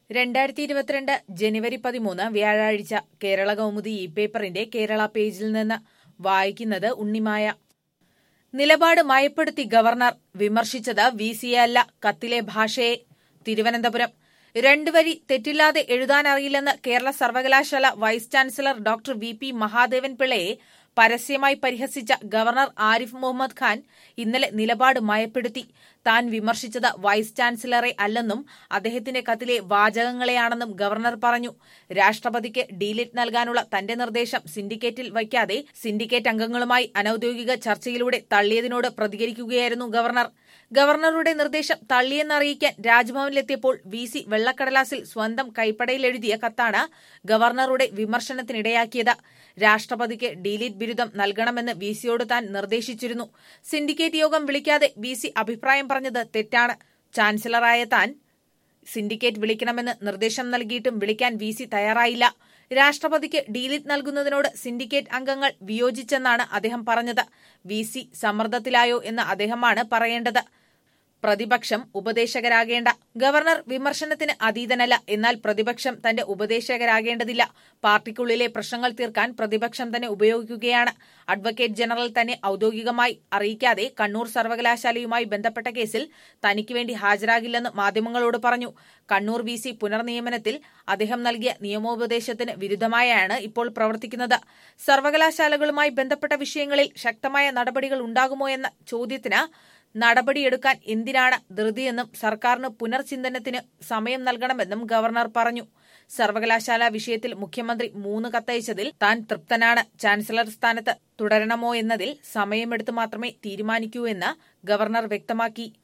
രണ്ടായിരത്തി ഇരുപത്തിരണ്ട് ജനുവരി പതിമൂന്ന് വ്യാഴാഴ്ച കേരള കൗമുദി ഇ പേപ്പറിന്റെ കേരള പേജിൽ നിന്ന് വായിക്കുന്നത് ഉണ്ണിമായ നിലപാട് മയപ്പെടുത്തി ഗവർണർ വിമർശിച്ചത് വി സിയെ അല്ല കത്തിലെ ഭാഷയെ തിരുവനന്തപുരം രണ്ടുവരി തെറ്റില്ലാതെ എഴുതാനറിയില്ലെന്ന് കേരള സർവകലാശാല vice chancellor doctor V P Mahadevan പിള്ളയെ പരസ്യമായി പരിഹസിച്ച ഗവർണർ ആരിഫ് മുഹമ്മദ് ഖാൻ ഇന്നലെ നിലപാട് മയപ്പെടുത്തി താൻ വിമർശിച്ചത് വൈസ് ചാൻസലറെ അല്ലെന്നും അദ്ദേഹത്തിന്റെ കത്തിലെ വാചകങ്ങളെയാണെന്നും ഗവർണർ പറഞ്ഞു രാഷ്ട്രപതിക്ക് ഡീലിറ്റ് നൽകാനുള്ള തന്റെ നിർദ്ദേശം സിൻഡിക്കേറ്റിൽ വയ്ക്കാതെ സിൻഡിക്കേറ്റ് അംഗങ്ങളുമായി അനൌദ്യോഗിക ചർച്ചയിലൂടെ തള്ളിയതിനോട് പ്രതികരിക്കുകയായിരുന്നു ഗവർണർ ഗവർണറുടെ നിർദ്ദേശം തള്ളിയെന്നറിയിക്കാൻ രാജ്ഭവനിലെത്തിയപ്പോൾ വി സി വെള്ളക്കടലാസിൽ സ്വന്തം കൈപ്പടയിൽ എഴുതിയ കത്താണ് ഗവർണറുടെ വിമർശനത്തിനിടയാക്കിയത് രാഷ്ട്രപതിക്ക് ഡീലിറ്റ് ബിരുദം നൽകണമെന്ന് വി സിയോട് താൻ നിർദ്ദേശിച്ചിരുന്നു സിൻഡിക്കേറ്റ് യോഗം വിളിക്കാതെ വി സി അഭിപ്രായം പറഞ്ഞത് തെറ്റാണ് ചാൻസലറായ താൻ സിൻഡിക്കേറ്റ് വിളിക്കണമെന്ന് നിർദ്ദേശം നൽകിയിട്ടും വിളിക്കാൻ വി സി തയ്യാറായില്ല രാഷ്ട്രപതിക്ക് ഡീലിറ്റ് നൽകുന്നതിനോട് സിൻഡിക്കേറ്റ് അംഗങ്ങൾ വിയോജിച്ചെന്നാണ് അദ്ദേഹം പറഞ്ഞത് വി സി സമ്മർദ്ദത്തിലായോ എന്ന് അദ്ദേഹമാണ് പറയേണ്ടത് പ്രതിപക്ഷം ഉപദേശകരാകേണ്ട ഗവർണർ വിമർശനത്തിന് അതീതനല്ല എന്നാൽ പ്രതിപക്ഷം തന്റെ ഉപദേശകരാകേണ്ടതില്ല പാർട്ടിക്കുള്ളിലെ പ്രശ്നങ്ങൾ തീർക്കാൻ പ്രതിപക്ഷം തന്നെ ഉപയോഗിക്കുകയാണ് അഡ്വക്കേറ്റ് ജനറൽ തന്നെ ഔദ്യോഗികമായി അറിയിക്കാതെ കണ്ണൂർ സർവകലാശാലയുമായി ബന്ധപ്പെട്ട കേസിൽ തനിക്ക് വേണ്ടി ഹാജരാകില്ലെന്ന് മാധ്യമങ്ങളോട് പറഞ്ഞു കണ്ണൂർ വി സി പുനർനിയമനത്തിൽ അദ്ദേഹം നൽകിയ നിയമോപദേശത്തിന് വിരുദ്ധമായാണ് ഇപ്പോൾ പ്രവർത്തിക്കുന്നത് സർവകലാശാലകളുമായി ബന്ധപ്പെട്ട വിഷയങ്ങളിൽ ശക്തമായ നടപടികൾ ഉണ്ടാകുമോ എന്ന ചോദ്യത്തിന് നടപടിയെടുക്കാൻ എന്തിനാണ് ധൃതിയെന്നും സർക്കാരിന് പുനർചിന്തനത്തിന് സമയം നൽകണമെന്നും ഗവർണർ പറഞ്ഞു സർവകലാശാല വിഷയത്തിൽ മുഖ്യമന്ത്രി മൂന്ന് കത്തയച്ചതിൽ താൻ തൃപ്തനാണ് ചാൻസലർ സ്ഥാനത്ത് തുടരണമോ എന്നതിൽ സമയമെടുത്ത് മാത്രമേ തീരുമാനിക്കൂ എന്ന് ഗവർണർ വ്യക്തമാക്കി